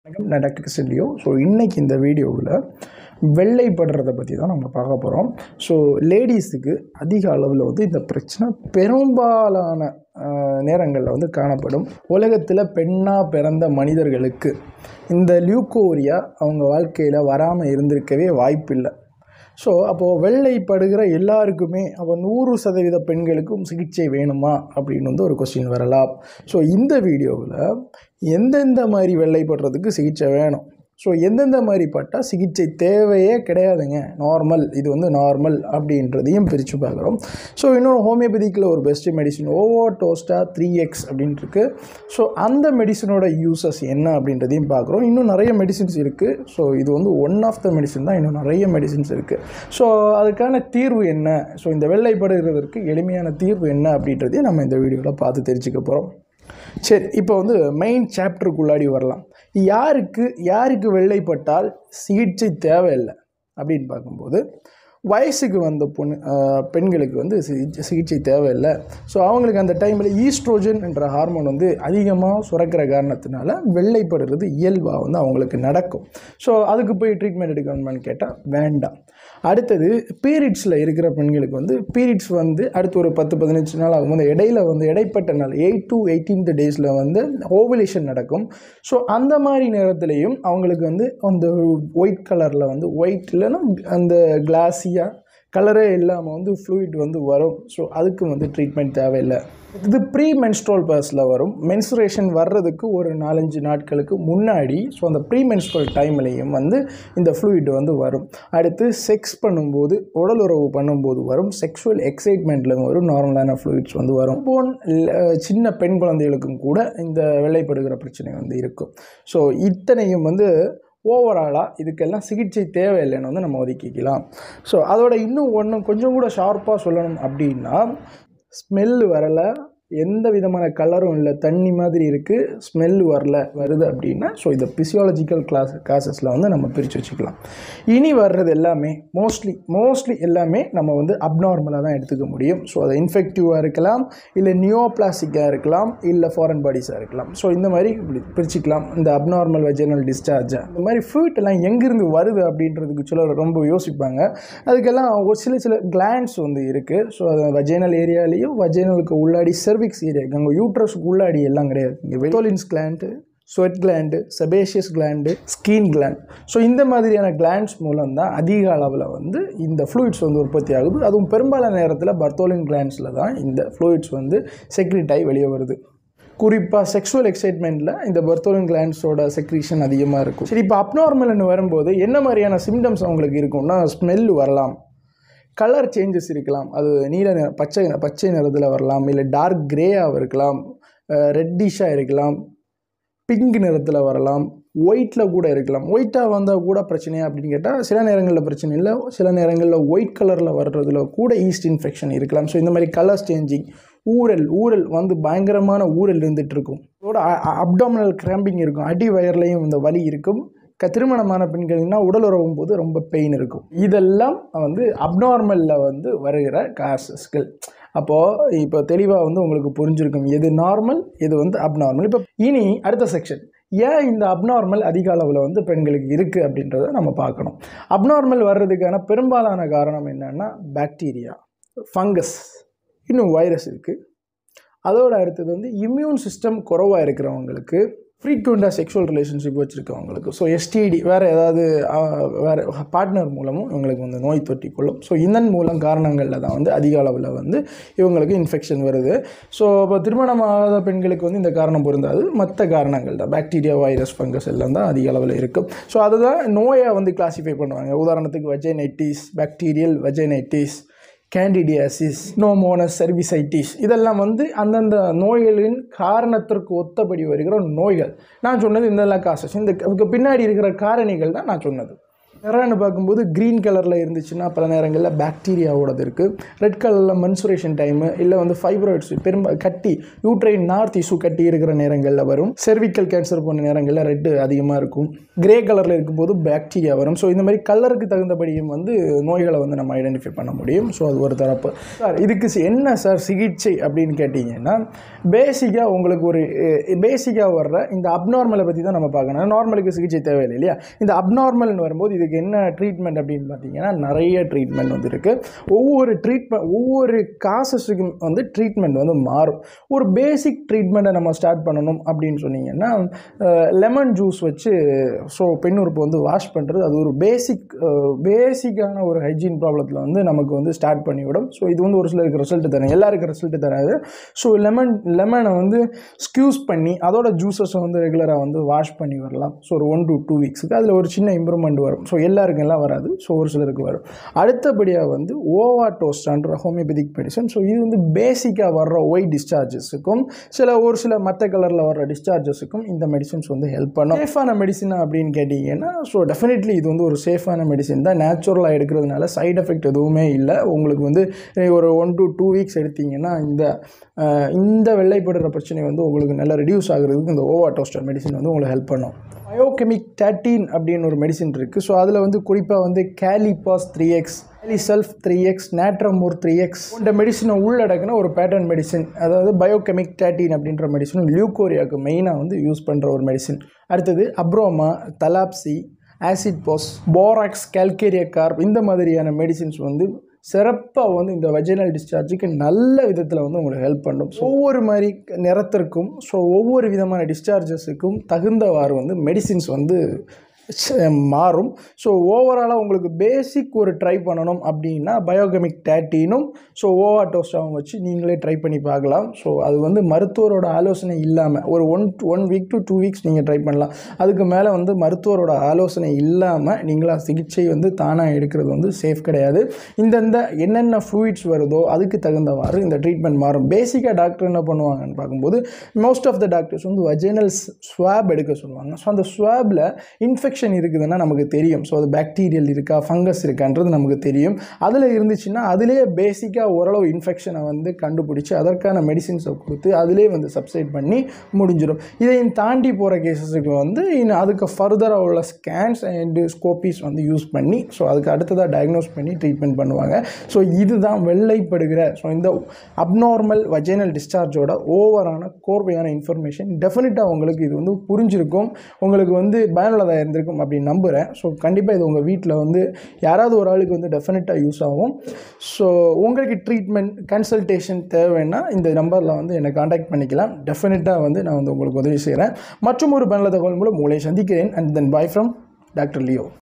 வணக்கம் நான் doctor கிருஷ்ணலியோ so இன்றைக்கி இந்த வீடியோவில் வெள்ளைப்படுறதை பற்றி தான் நம்ம பார்க்க போகிறோம் ஸோ லேடிஸுக்கு அதிக அளவில் வந்து இந்த பிரச்சனை பெரும்பாலான நேரங்களில் வந்து காணப்படும் உலகத்தில் பெண்ணாக பிறந்த மனிதர்களுக்கு இந்த லியூக்கோரியா அவங்க வாழ்க்கையில் வராமல் இருந்திருக்கவே வாய்ப்பில்லை ஸோ அப்போது வெள்ளைப்படுகிற எல்லாருக்குமே அப்போ நூறு சதவீத பெண்களுக்கும் சிகிச்சை வேணுமா அப்படின்னு வந்து ஒரு கொஸ்டின் வரலாம் ஸோ இந்த வீடியோவில் எந்தெந்த மாதிரி வெள்ளைப்படுறதுக்கு சிகிச்சை வேணும் ஸோ எந்தெந்த மாதிரி பட்டால் சிகிச்சை தேவையே கிடையாதுங்க நார்மல் இது வந்து நார்மல் அப்படின்றதையும் பிரித்து பார்க்குறோம் ஸோ இன்னொரு ஹோமியோபதிக்கில் ஒரு பெஸ்ட்டு மெடிசின் ஓவோ டோஸ்டா த்ரீ எக்ஸ் அப்படின்ட்டு இருக்கு ஸோ அந்த மெடிசனோட யூசஸ் என்ன அப்படின்றதையும் பார்க்குறோம் இன்னும் நிறைய மெடிசின்ஸ் இருக்குது ஸோ இது வந்து ஒன் ஆஃப் த மெடிசின் தான் இன்னும் நிறைய மெடிசின்ஸ் இருக்குது ஸோ அதுக்கான தீர்வு என்ன ஸோ இந்த வெள்ளைப்படுகிறதற்கு எளிமையான தீர்வு என்ன அப்படின்றதையும் நம்ம இந்த வீடியோவில் பார்த்து தெரிஞ்சுக்க போகிறோம் சரி இப்போ வந்து மெயின் சாப்டருக்குள்ளாடி வரலாம் யாருக்கு யாருக்கு வெள்ளைப்பட்டால் சிகிச்சை தேவையில்லை அப்படின்னு பார்க்கும்போது வயசுக்கு வந்த பொண்ணு ஆஹ், பெண்களுக்கு வந்து சிகிச்சை சிகிச்சை தேவையில்லை ஸோ அவங்களுக்கு அந்த டைமில் ஈஸ்ட்ரோஜன் என்ற ஹார்மோன் வந்து அதிகமாக சுரக்கிற காரணத்தினால வெள்ளைப்படுறது இயல்பாக வந்து அவங்களுக்கு நடக்கும் ஸோ அதுக்கு போய் ட்ரீட்மெண்ட் எடுக்கணுமான்னு கேட்டால் வேண்டாம் அடுத்தது பீரியட்ஸில் இருக்கிற பெண்களுக்கு வந்து பீரியட்ஸ் வந்து அடுத்து ஒரு பத்து பதினஞ்சு நாள் ஆகும் அந்த இடையில வந்து இடைப்பட்ட நாள் எயிட் டு எயிட்டீன்த் டேஸில் வந்து ஓவலேஷன் நடக்கும் ஸோ அந்த மாதிரி நேரத்துலையும் அவங்களுக்கு வந்து அந்த ஒயிட் கலரில் வந்து ஒயிட் இல்லைன்னா அந்த கிளாஸியாக கலரே இல்லாமல் வந்து ஃப்ளூயிட் வந்து வரும் ஸோ அதுக்கு வந்து ட்ரீட்மெண்ட் தேவையில்லை இது ப்ரீ மென்ஸ்ட்ரோல் பர்ஸில் வரும் மென்சுரேஷன் வர்றதுக்கு ஒரு நாலஞ்சு நாட்களுக்கு முன்னாடி ஸோ அந்த ப்ரீ மென்ஸ்ட்ரோல் டைம்லேயும் வந்து இந்த ஃப்ளூயிட் வந்து வரும் அடுத்து செக்ஸ் பண்ணும்போது உடல் உறவு பண்ணும்போது வரும் செக்ஷுவல் எக்ஸைட்மெண்ட்டில் வரும் நார்மலான ஃப்ளூயிட்ஸ் வந்து வரும் போன் சின்ன பெண் குழந்தைகளுக்கும் கூட இந்த வெள்ளைப்படுகிற பிரச்சனை வந்து இருக்கும் ஸோ இத்தனையும் வந்து ஓவராலாக இதுக்கெல்லாம் சிகிச்சை தேவையில்லைன்னு வந்து நம்ம ஒதுக்கிக்கலாம் ஸோ அதோட இன்னும் ஒன்று கொஞ்சம் கூட ஷார்ப்பாக சொல்லணும் அப்படின்னா ஸ்மெல்லு வரலை எந்த விதமான கலரும் இல்லை தண்ணி மாதிரி இருக்குது ஸ்மெல்லு வரல வருது அப்படின்னா ஸோ இதை பிசியாலஜிக்கல் கிளாஸ் கிளாஸஸில் வந்து நம்ம பிரித்து வச்சுக்கலாம் இனி வர்றது எல்லாமே மோஸ்ட்லி மோஸ்ட்லி எல்லாமே நம்ம வந்து அப்நார்மலாக தான் எடுத்துக்க முடியும் ஸோ அது இன்ஃபெக்டிவாக இருக்கலாம் இல்லை நியோபிளாஸ்டிக்காக இருக்கலாம் இல்லை ஃபாரின் பாடிஸாக இருக்கலாம் ஸோ இந்த மாதிரி இப்படி பிரிச்சுக்கலாம் இந்த அப்நார்மல் வெஜினல் டிஸ்சார்ஜ் இந்த மாதிரி ஃபுட் எல்லாம் எங்கேருந்து வருது அப்படின்றதுக்கு சிலர் ரொம்ப யோசிப்பாங்க அதுக்கெல்லாம் ஒரு சில சில கிளாண்ட்ஸ் வந்து இருக்குது ஸோ அது வஜைனல் ஏரியாலேயும் வஜைனலுக்கு உள்ளாடி செர்விக்ஸ் ஏரியா அங்கே யூட்ரஸ்க்கு உள்ளாடி எல்லாம் கிடையாது இங்கே வெட்டோலின்ஸ் gland sweat gland sebaceous gland skin gland so இந்த மாதிரியான கிளாண்ட்ஸ் மூலம் தான் அதிக அளவில் வந்து இந்த ஃப்ளூயிட்ஸ் வந்து உற்பத்தி ஆகுது அதுவும் பெரும்பாலான நேரத்தில் பர்த்தோலின் கிளாண்ட்ஸில் தான் இந்த ஃப்ளூயிட்ஸ் வந்து செக்ரிட் ஆகி வெளியே வருது குறிப்பாக செக்ஷுவல் எக்ஸைட்மெண்ட்டில் இந்த பர்த்தோலின் கிளாண்ட்ஸோட செக்ரீஷன் அதிகமாக இருக்கும் சரி இப்போ அப்நார்மல்னு வரும்போது என்ன மாதிரியான சிம்டம்ஸ் அவங்களுக்கு இருக்கும்னா ஸ்மெல் வரலாம் கலர் சேஞ்சஸ் இருக்கலாம் அது நீல நிற பச்சை பச்சை நிறத்தில் வரலாம் இல்லை டார்க் கிரேயாக இருக்கலாம் ரெட்டிஷாக இருக்கலாம் பிங்க் நிறத்தில் வரலாம் ஒயிட்டில் கூட இருக்கலாம் ஒயிட்டாக வந்தால் கூட பிரச்சனையா அப்படின்னு கேட்டால் சில நேரங்களில் பிரச்சனை இல்லை சில நேரங்களில் ஒயிட் கலரில் வர்றதுல கூட ஈஸ்ட் இன்ஃபெக்ஷன் இருக்கலாம் ஸோ இந்த மாதிரி கலர்ஸ் சேஞ்சிங் ஊரல் ஊரல் வந்து பயங்கரமான ஊரல் இருந்துகிட்டு இருக்கும் இதோட அப்டாமினல் கிராம்பிங் இருக்கும் அடி வயர்லையும் இந்த வலி இருக்கும் க திருமணமான பெண்கள்னா உடல் உறவும் போது ரொம்ப பெயின் இருக்கும் இதெல்லாம் வந்து அப்நார்மலில் வந்து வருகிற காசஸ்கள் அப்போது இப்போ தெளிவாக வந்து உங்களுக்கு புரிஞ்சிருக்கும் எது நார்மல் எது வந்து அப்நார்மல் இப்போ இனி அடுத்த செக்ஷன் ஏன் இந்த அப்நார்மல் அதிக அளவில் வந்து பெண்களுக்கு இருக்குது அப்படின்றத நம்ம பார்க்கணும் அப்நார்மல் வர்றதுக்கான பெரும்பாலான காரணம் என்னென்னா பாக்டீரியா ஃபங்கஸ் இன்னும் வைரஸ் இருக்குது அதோட அடுத்தது வந்து இம்யூன் சிஸ்டம் குறைவாக இருக்கிறவங்களுக்கு ஃப்ரீக்வெண்ட்டாக செக்ஷுவல் ரிலேஷன்ஷிப் வச்சுருக்கவங்களுக்கு ஸோ எஸ்டிடி வேறு ஏதாவது ஆஹ், வேறு பார்ட்னர் மூலமும் இவங்களுக்கு வந்து நோய் தொற்றிக்கொள்ளும் ஸோ இதன் மூலம் காரணங்களில் தான் வந்து அதிக அளவில் வந்து இவங்களுக்கு இன்ஃபெக்ஷன் வருது ஸோ இப்போ திருமணமாகாத பெண்களுக்கு வந்து இந்த காரணம் பொருந்தாது மற்ற காரணங்கள் தான் பாக்டீரியா வைரஸ் ஃபங்கஸ் எல்லாம் தான் அதிக அளவில் இருக்கும் ஸோ அதுதான் நோயை வந்து கிளாஸிஃபை பண்ணுவாங்க உதாரணத்துக்கு வஜைனைட்டிஸ் பாக்டீரியல் வஜைனைட்டிஸ் கேண்டிடியாசிஸ் நோமோனஸ் சர்விசைட்டிஸ் இதெல்லாம் வந்து அந்தந்த நோய்களின் காரணத்திற்கு ஒத்தபடி வருகிற நோய்கள் நான் சொன்னது இந்த காசஸ் இந்த இதுக்கு பின்னாடி இருக்கிற காரணிகள் தான் நான் சொன்னது நிறன்னு பார்க்கும்போது க்ரீன் கலரில் இருந்துச்சுன்னா பல நேரங்களில் பாக்டீரியாவோடது இருக்குது ரெட் கலரில் மென்சுரேஷன் டைமு இல்லை வந்து ஃபைப்ராய்ட்ஸ் பெரும்ப கட்டி யூட்ரைன் நார்த் இஷ்யூ கட்டி இருக்கிற நேரங்களில் வரும் செர்விக்கல் கேன்சர் போன்ற நேரங்களில் ரெட்டு அதிகமாக இருக்கும் கிரே கலரில் இருக்கும்போது பாக்டீரியா வரும் ஸோ இந்த மாதிரி கலருக்கு தகுந்தபடியும் வந்து நோய்களை வந்து நம்ம ஐடென்டிஃபை பண்ண முடியும் ஸோ அது ஒரு தரப்பு சார் இதுக்கு சி- என்ன சார் சிகிச்சை அப்படின்னு கேட்டிங்கன்னா பேசிக்காக உங்களுக்கு ஒரு பேசிக்காக வர்ற இந்த அப்நார்மலை பற்றி தான் நம்ம பார்க்கணும் நார்மலுக்கு சிகிச்சை தேவையில்லை இல்லையா இந்த அப்நார்மல்னு வரும்போது இதுக்கு என்ன ட்ரீட்மெண்ட் அப்படின்னு பார்த்தீங்கன்னா நிறைய ட்ரீட்மெண்ட் வந்து இருக்குது ஒவ்வொரு ட்ரீட்மெண்ட் ஒவ்வொரு காசஸுக்கும் வந்து ட்ரீட்மெண்ட் வந்து மாறும் ஒரு பேசிக் ட்ரீட்மெண்ட்டை நம்ம ஸ்டார்ட் பண்ணணும் அப்படின்னு சொன்னீங்கன்னா லெமன் ஜூஸ் வச்சு ஸோ பெண்ணுறுப்பு வந்து வாஷ் பண்ணுறது அது ஒரு பேசிக் பேசிக்கான ஒரு ஹைஜீன் ப்ராப்ளத்தில் வந்து நமக்கு வந்து ஸ்டார்ட் பண்ணிவிடும் ஸோ இது வந்து ஒரு சிலருக்கு ரிசல்ட் தரும் எல்லாருக்கும் ரிசல்ட் தராது ஸோ லெமன் லெமனை வந்து ஸ்க்யூஸ் பண்ணி அதோட ஜூஸஸை வந்து ரெகுலராக வந்து வாஷ் பண்ணி வரலாம் ஸோ ஒரு ஒன் டு டூ வீக்ஸுக்கு அதில் ஒரு சின்ன இம்ப்ரூவ்மெண்ட் வரும் ஸோ எல்லாருக்கும் எல்லாம் வராது ஸோ ஒரு சிலருக்கு வரும் அடுத்தபடியாக வந்து ஓவா டோஸ்டான்ற ஹோமியோபதிக் மெடிசன் ஸோ இது வந்து பேசிக்காக வர்ற ஒய் டிஸ்சார்ஜஸுக்கும் சில ஒரு சில மற்ற கலரில் வர்ற டிஸ்சார்ஜஸுக்கும் இந்த மெடிசன்ஸ் வந்து ஹெல்ப் பண்ணும் சேஃபான மெடிசன் அப்படின்னு கேட்டிங்கன்னா ஸோ டெஃபினெட்லி இது வந்து ஒரு சேஃபான மெடிசன் தான் நேச்சுரலாக எடுக்கிறதுனால சைடு எஃபெக்ட் எதுவுமே இல்லை உங்களுக்கு வந்து அஹ், ஒரு ஒன் டு டூ வீக்ஸ் எடுத்தீங்கன்னா இந்த அஹ், இந்த வெள்ளைப்படுற பிரச்சனை வந்து உங்களுக்கு நல்லா ரெடியூஸ் ஆகுறதுக்கு இந்த ஓவா டோஸ்டர் மெடிசன் வந்து உங்களுக்கு ஹெல்ப் பண்ணும் பயோகெமிக் தேர்ட்டீன் அப்படின்னு ஒரு மெடிசின் இருக்குது ஸோ அதில் வந்து குறிப்பாக வந்து kali phos three X self three X natrum mur three X போன்ற மெடிசனை உள்ளடக்கின ஒரு பேட்டர்ன் மெடிசின் அதாவது பயோகெமிக் தேர்ட்டீன் அப்படின்ற மெடிசன் லியூகோரியாவுக்கு மெயினாக வந்து யூஸ் பண்ணுற ஒரு மெடிசின் அடுத்தது abroma thlaspi acid phos borax calcarea carb இந்த மாதிரியான மெடிசின்ஸ் வந்து சிறப்பாக வந்து இந்த வெஜினல் டிஸ்சார்ஜுக்கு நல்ல விதத்தில் வந்து உங்களுக்கு ஹெல்ப் பண்ணும் So, ஒவ்வொரு மாதிரி நிறத்திற்கும் ஸோ ஒவ்வொரு விதமான டிஸ்சார்ஜஸுக்கும் தகுந்தவாறு வந்து மெடிசின்ஸ் வந்து ச- மாறும் ஸோ ஓவராலாக உங்களுக்கு பேசிக் ஒரு ட்ரை பண்ணணும் அப்படின்னா பயோகெமிக் டேட்டினும் ஸோ ஓவா டோஸ்டாவும் வச்சு நீங்களே ட்ரை பண்ணி பார்க்கலாம் ஸோ அது வந்து மருத்துவரோட ஆலோசனை இல்லாமல் ஒரு one one week to two weeks நீங்கள் ட்ரை பண்ணலாம் அதுக்கு மேலே வந்து மருத்துவரோட ஆலோசனை இல்லாமல் நீங்களா சிகிச்சை வந்து தானாக எடுக்கிறது வந்து சேஃப் கிடையாது இந்தந்த என்னென்ன ஃப்ளூயிட்ஸ் வருதோ அதுக்கு தகுந்தவாறு இந்த ட்ரீட்மெண்ட் மாறும் பேசிக்காக டாக்டர் என்ன பண்ணுவாங்கன்னு பார்க்கும்போது மோஸ்ட் ஆஃப் த டாக்டர்ஸ் வந்து வஜைனல் ஸ்வாப் எடுக்க சொல்லுவாங்க ஸோ அந்த ஸ்வாபில் இன்ஃபெக்ஷன் இருக்குதுன்னா நமக்கு தெரியும் ஸோ அது பாக்டீரியல் இருக்கா ஃபங்கஸ் இருக்கான்றது நமக்கு தெரியும் அதில் இருந்துச்சுன்னா அதிலேயே பேசிக்காக ஓரளவு இன்ஃபெக்ஷனை வந்து கண்டுபிடிச்சி அதற்கான மெடிசின்ஸை கொடுத்து அதிலே வந்து சப்சைட் பண்ணி முடிஞ்சிடும் இதையும் தாண்டி போகிற கேசஸுக்கு வந்து இன்னும் அதுக்கு ஃபர்தராக உள்ள ஸ்கேன்ஸ் அண்டு ஸ்கோப்பீஸ் வந்து யூஸ் பண்ணி ஸோ அதுக்கு அடுத்ததாக டயக்னோஸ் பண்ணி ட்ரீட்மெண்ட் பண்ணுவாங்க ஸோ இதுதான் வெள்ளைப்படுகிற ஸோ இந்த அப்நார்மல் வஜைனல் டிஸ்சார்ஜோட ஓவரான கோர்வையான இன்ஃபர்மேஷன் டெஃபினட்டாக உங்களுக்கு இது வந்து புரிஞ்சிருக்கும் உங்களுக்கு வந்து பயனுள்ளதாக இருந்திருக்கும் அப்படின்னு நம்புகிறேன் ஸோ கண்டிப்பாக இது உங்கள் வீட்டில் வந்து யாராவது ஒரு ஆளுக்கு வந்து டெஃபினட்டாக யூஸ் ஆகும் ஸோ உங்களுக்கு ட்ரீட்மெண்ட் கன்சல்டேஷன் தேவைன்னா இந்த நம்பரில் வந்து என்னை காண்டாக்ட் பண்ணிக்கலாம் டெஃபினட்டாக வந்து நான் வந்து உங்களுக்கு உதவி செய்கிறேன் மற்றும் ஒரு பயனுள்ள தகவல் மூலம் உங்களை சந்திக்கிறேன் and then bye from doctor Leo